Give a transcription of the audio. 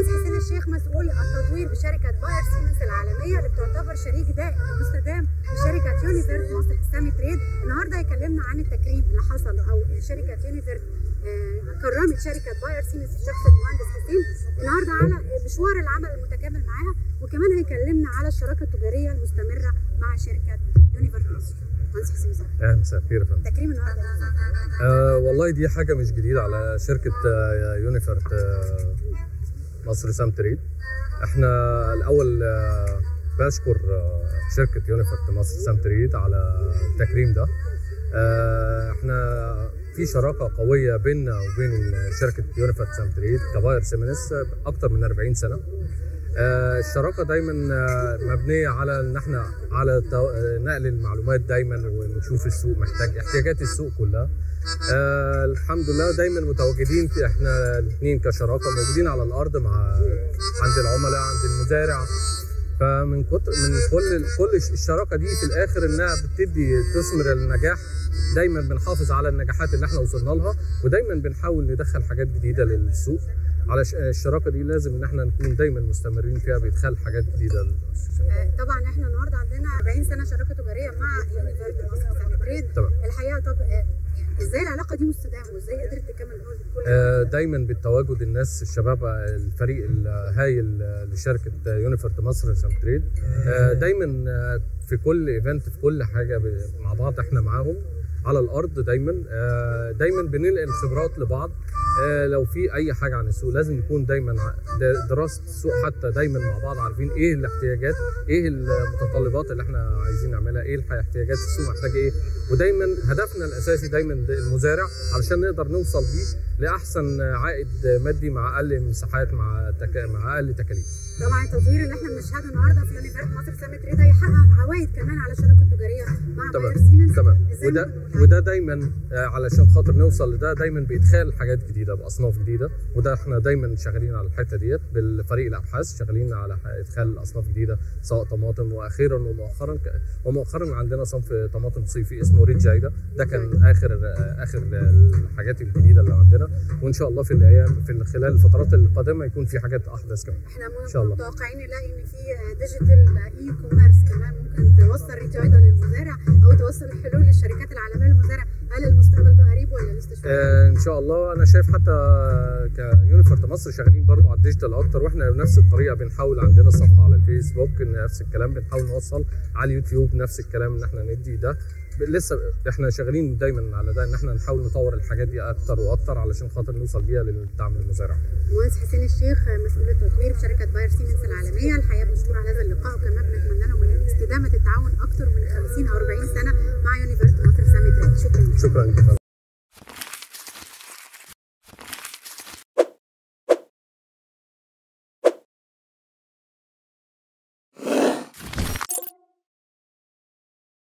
حسين الشيخ مسؤول التطوير بشركه باير سيمنز العالميه اللي بتعتبر شريك دائم مستدام لشركه يونيفيرت مصر سامي تريد النهارده هيكلمنا عن التكريم اللي حصل او شركه يونيفيرت آه، كرمت شركه باير سيمنز بشخص المهندس حسين النهارده على مشوار العمل المتكامل معاها وكمان هيكلمنا على الشراكه التجاريه المستمره مع شركه يونيفيرت مصر مهندس حسين مساء اهلا مساء الخير يا فندم تكريم النهارده آه والله دي حاجه مش جديده على شركه آه يونيفرت آه مصر سام تريد احنا الاول آه بشكر آه شركه يونيفرت مصر سام تريد على التكريم ده آه احنا في شراكه قويه بيننا وبين شركه يونيفرت سام تريد كباير سيمنس اكتر من 40 سنه آه، الشراكه دايما آه، مبنيه على ان احنا على تو- آه، نقل المعلومات دايما ونشوف السوق محتاج احتياجات السوق كلها آه الحمد لله دايما متواجدين في احنا الاثنين كشراكه موجودين على الارض مع عند العملاء عند المزارع فمن كتر من كل كل الشراكه دي في الاخر انها بتدي تثمر النجاح دايما بنحافظ على النجاحات اللي احنا وصلنا لها ودايما بنحاول ندخل حاجات جديده للسوق على ش- الشراكه دي لازم ان احنا نكون دايما مستمرين فيها بادخال حاجات جديده للسوق. آه، طبعا احنا النهارده عندنا 40 سنه شراكه تجاريه مع يونيفيرت مصر سامي تريد تمام. الحقيقه طب آه، يعني ازاي العلاقه دي مستدامه وازاي قدرت تكمل برضه كل آه، دايما بالتواجد الناس الشباب آه، الفريق الهايل آه، لشركه آه، يونيفرت مصر سام تريد آه، دايما آه، في كل ايفنت في كل حاجه ب- مع بعض احنا معاهم على الارض دايما آه، دايما بننقل خبرات لبعض آه، لو في اي حاجه عن السوق لازم نكون دايما ع- د- دراسه السوق حتى دايما مع بعض عارفين ايه الاحتياجات ايه المتطلبات اللي احنا عايزين نعملها ايه الح- احتياجات السوق محتاجه ايه ودايما هدفنا الاساسي دايما المزارع علشان نقدر نوصل بيه لاحسن عائد مادي مع اقل مساحات مع تك... مع اقل تكاليف طبعا التطوير اللي احنا بنشهده النهارده في يونيفيرت مصر سامي تريد هيحقق عوائد كمان على الشراكه التجاريه مع تمام. باير سيمنز تمام إزاي وده ممكن نحقق؟ وده دايما آه، علشان خاطر نوصل لده دايما بادخال حاجات جديده باصناف جديده وده احنا دايما شغالين على الحته ديت بالفريق الابحاث شغالين على ح- ادخال اصناف جديده سواء طماطم واخيرا ومؤخرا ك- ومؤخرا عندنا صنف طماطم صيفي اسمه ريد جايدا ده كان اخر آه، اخر الحاجات الجديده اللي عندنا وان شاء الله في الايام في خلال الفترات القادمه يكون في حاجات احدث كمان احنا إن شاء الله. متوقعين نلاقي ان في ديجيتال اي كوميرس كمان ممكن توصل ريتايدا للمزارع او توصل الحلول للشركات العالميه للمزارع هل المستقبل ده قريب ولا لسه شويه؟ آه، ان شاء الله انا شايف حتى كيونيفرت مصر شغالين برضو على الديجيتال اكتر واحنا بنفس الطريقه بنحاول عندنا صفحه على الفيسبوك نفس الكلام بنحاول نوصل على اليوتيوب نفس الكلام ان احنا ندي ده ب- لسه احنا شغالين دايما على ده ان احنا نحاول نطور الحاجات دي اكتر واكتر علشان خاطر نوصل بيها للدعم المزارع مهندس حسين الشيخ مسؤول التطوير في شركه باير سيمنز العالميه الحقيقه بنشكر على هذا اللقاء وكمان بنتمنى لهم استدامه التعاون اكثر من 50 او 40 سنه مع يونيفرت مصر سامي تريد شكرا شكرا جدا